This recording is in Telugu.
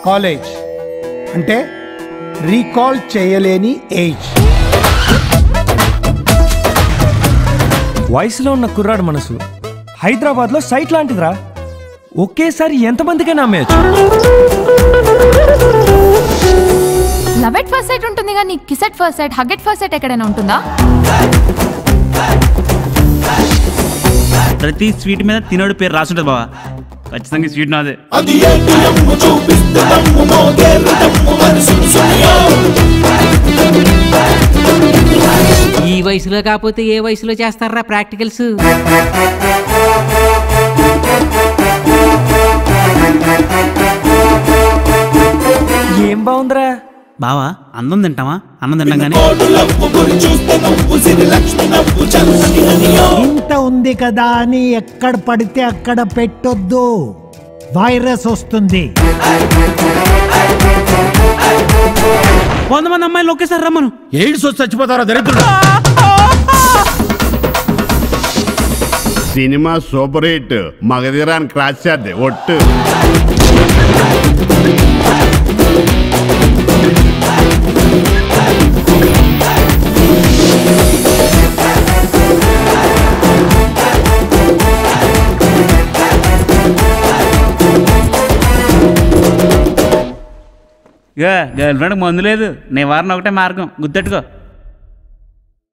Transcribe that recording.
కాలేజ్ అంటే రీకాల్ చేయలేని ఏజ్ వయసులో ఉన్న కుర్రాడు మనసు హైదరాబాద్లో సైట్ లాంటిదిరా ఒకేసారి ఎంతమందికైనా అమ్మేయచ్చు లవ్ ఎట్ ఫస్ట్ సైట్ ఉంటుంది కానీ kiss at first sight hug at first sight ఎక్కడైనా ఉంటుందా ప్రతి స్వీట్ మీద తినోడు పేరు రాసుంటుంది బావా ఖచ్చితంగా ఈ స్వీట్ నాదే ఈ వయసులో కాకపోతే ఏ వయసులో చేస్తారా ప్రాక్టికల్స్ ఏం బాగుందిరా బావా అందం తింటావా అన్నం తింటాం కానీ ఇంత ఉంది కదా అని ఎక్కడ పడితే అక్కడ పెట్టొద్దు వైరస్ వస్తుంది వంద మంది అమ్మాయిలు ఒకేసారి రమ్మను ఎయిడ్స్ వచ్చి చచ్చిపోతారా దరిద్రుడు సినిమా సూపర్ హిట్ మగధీరాన్ని క్రాస్ చేద్ది ఒట్టు ఇక గర్ల్ ఫ్రెండ్ మందు లేదు నీ వారిని ఒకటే మార్గం గుర్తెట్టుకో